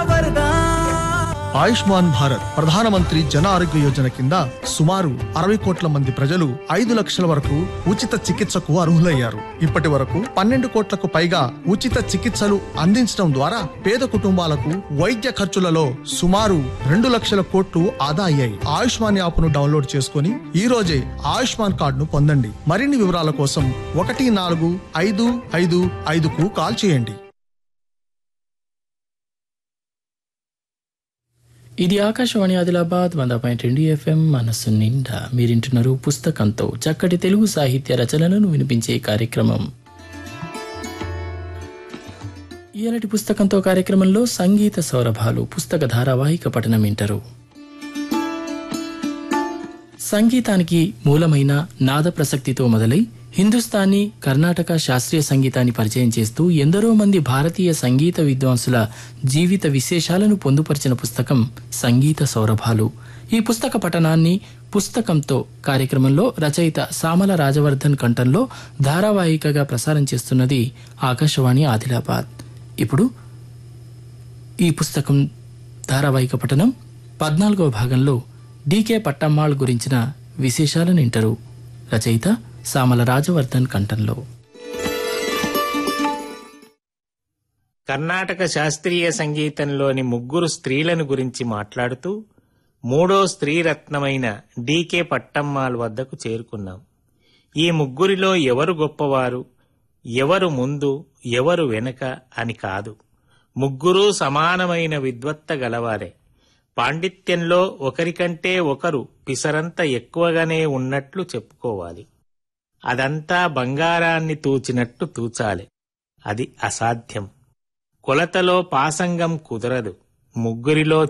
వరదా ఆయుష్మాన్ భారత్ ప్రధానమంత్రి జన ఆరోగ్య యోజన కింద సుమారు అరవై కోట్ల మంది ప్రజలు ఐదు లక్షల వరకు ఉచిత చికిత్సకు అర్హులయ్యారు ఇప్పటి వరకు పన్నెండు కోట్లకు పైగా ఉచిత చికిత్సలు అందించడం ద్వారా పేద కుటుంబాలకు వైద్య ఖర్చులలో సుమారు రెండు లక్షల కోట్లు ఆదా అయ్యాయి ఆయుష్మాన్ యాప్ ను డౌన్లోడ్ చేసుకుని ఈ రోజే ఆయుష్మాన్ కార్డును పొందండి మరిన్ని వివరాల కోసం ఒకటి నాలుగు ఐదు ఐదు ఐదుకు కాల్ చేయండి ఇది ఆకాశవాణి ఆదిలాబాద్ వంద పాయింట్ రెండు ఎఫ్ఎం మనస్సు నిండా మీరింటున్నారు పుస్తకంతో చక్కటి తెలుగు సాహిత్య రచనలను వినిపించే కార్యక్రమం ఈనాటి పుస్తకంతో కార్యక్రమంలో సంగీత సౌరభాలు పుస్తక ధారావాహిక పఠనం వింటారు సంగీతానికి మూలమైన నాద ప్రసక్తితో మొదలై హిందుస్థానీ కర్ణాటక శాస్త్రీయ సంగీతాన్ని పరిచయం చేస్తూ ఎందరో మంది భారతీయ సంగీత విద్వాంసుల జీవిత విశేషాలను పొందుపరిచిన పుస్తకం సంగీత సౌరభాలు ఈ పుస్తక పఠనాన్ని పుస్తకంతో కార్యక్రమంలో రచయిత సామల రాజవర్ధన్ కంఠంలో ధారావాహికగా ప్రసారం చేస్తున్నది ఆకాశవాణి ఆదిలాబాద్ ఇప్పుడు ఈ పుస్తకం ధారావాహిక పఠనం పద్నాలుగవ భాగంలో డీకే పట్టమ్మాళ్ గురించిన విశేషాలను వింటారు రచయిత సామల రాజవర్ధన్ కంఠంలో కర్ణాటక శాస్త్రీయ సంగీతంలోని ముగ్గురు స్త్రీలను గురించి మాట్లాడుతూ మూడో స్త్రీరత్నమైన డీకే పట్టమ్మాల్ వద్దకు చేరుకున్నాం ఈ ముగ్గురిలో ఎవరు గొప్పవారు ఎవరు ముందు ఎవరు వెనక అని కాదు ముగ్గురూ సమానమైన విద్వత్త గలవారే పాండిత్యంలో ఒకరికంటే ఒకరు పిసరంత ఎక్కువగానే ఉన్నట్లు చెప్పుకోవాలి అదంతా బంగారాన్ని తూచినట్టు తూచాలి అది అసాధ్యం కొలతలో పాసంగం కుదరదు ముగ్గురిలో